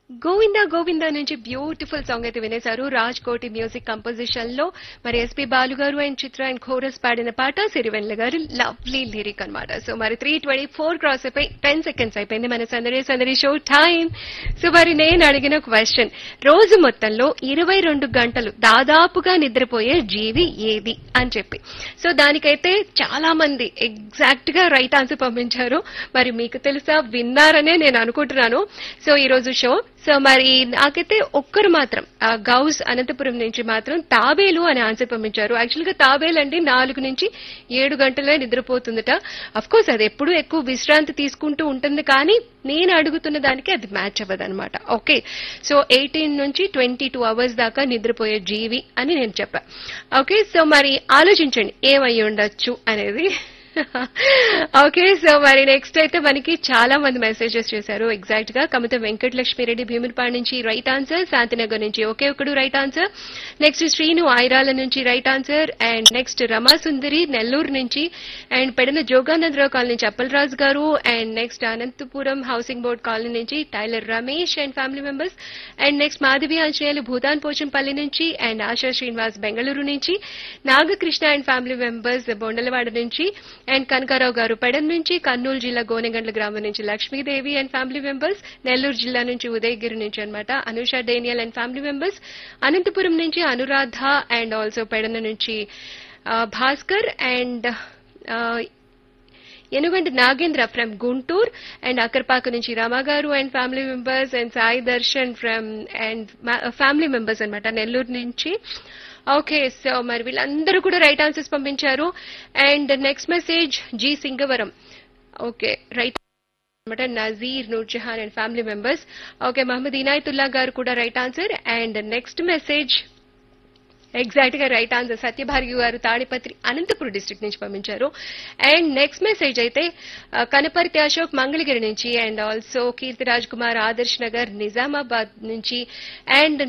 గోవిందా గోవిందా నుంచి beautiful song అయితే వినేశారు రాజ్ కోటి మ్యూజిక్ కంపోజిషన్ లో మరి ఎస్పి బాలు గారు అండ్ చిత్ర అండ్ ఖోరస్ పాడిన పాట సిరివెన్ల గారు లవ్లీ లిరిక్ అన్నమాట సో మరి త్రీ ట్వంటీ ఫోర్ క్రాస్ అయిపోయి టెన్ సెకండ్స్ అయిపోయింది మన సందడి సందడి షో టైం సో మరి నేను అడిగిన క్వశ్చన్ రోజు మొత్తంలో ఇరవై రెండు గంటలు దాదాపుగా నిద్రపోయే జీవి ఏది అని చెప్పి సో దానికైతే చాలా మంది ఎగ్జాక్ట్ గా రైట్ ఆన్సర్ పంపించారు మరి మీకు తెలుసా విన్నారనే నేను అనుకుంటున్నాను సో ఈ రోజు షో సో మరి నాకైతే ఒక్కరు మాత్రం ఆ గౌస్ అనంతపురం నుంచి మాత్రం తాబేలు అని ఆన్సర్ పంపించారు యాక్చువల్ గా తాబేలు అంటే నాలుగు నుంచి ఏడు గంటలే నిద్రపోతుందట అఫ్ కోర్స్ అది ఎప్పుడు ఎక్కువ విశ్రాంతి తీసుకుంటూ ఉంటుంది కానీ నేను అడుగుతున్న దానికి అది మ్యాచ్ అవ్వదు అనమాట ఓకే సో ఎయిటీన్ నుంచి ట్వంటీ టూ అవర్స్ దాకా నిద్రపోయే జీవి అని నేను చెప్పా ఓకే సో మరి ఆలోచించండి ఏమై ఉండొచ్చు అనేది ఓకే సో మరి నెక్స్ట్ అయితే మనకి చాలా మంది మెసేజెస్ చేశారు ఎగ్జాక్ట్ గా కమిత వెంకటలక్ష్మిరెడ్డి భీమునిపాడు నుంచి రైట్ ఆన్సర్ శాంతినగర్ నుంచి ఒకే ఒకడు right answer next Srinu Airala నుంచి right answer and next Ramasundari Nellore నుంచి అండ్ పెడన జోగానందరావు కాలనీ నుంచి Appalaraju garu and next Anantapur housing board colony నుంచి tailor Ramesh and family members and next Madhavi Anjaneyulu Bhoodan Pochampally నుంచి అండ్ ఆశా శ్రీనివాస్ బెంగళూరు నుంచి Nagakrishna and family members Bondalavada నుంచి అండ్ కనకారావు గారు పెడన్ నుంచి కర్నూలు జిల్లా గోనెగండ్ల గ్రామం నుంచి Lakshmidevi and family members Nellore జిల్లా నుంచి ఉదయగిరి నుంచి అన్నమాట Anusha Daniel and family members Anantapur నుంచి అనురాధ అండ్ ఆల్సో పెడన నుంచి ఆ, భాస్కర్ అండ్ ఆ, ఎనుగంటి నాగేంద్ర ఫ్రమ్ గుంటూరు అండ్ అక్కర్పాక నుంచి Rama garu and family members and Sai Darshan from and family members అన్నమాట నెల్లూరు నుంచి ఓకే సో మరి వీళ్ళందరూ కూడా రైట్ ఆన్సర్స్ పంపించారు and next message G Singavaram okay right అనమాట Nazir Noorjahan and family members okay Mohammed Inayatullah garu కూడా right answer and next message exact గా right answer Satyabhargi garu Tadipatri Anantapuram district నుంచి పంపించారు అండ్ నెక్స్ట్ మెసేజ్ అయితే ఆ, కనపర్తి అశోక్ మంగళగిరి నుంచి అండ్ ఆల్సో కీర్తిరాజ్ కుమార్ ఆదర్శ్ నగర్ నిజామాబాద్ నుంచి అండ్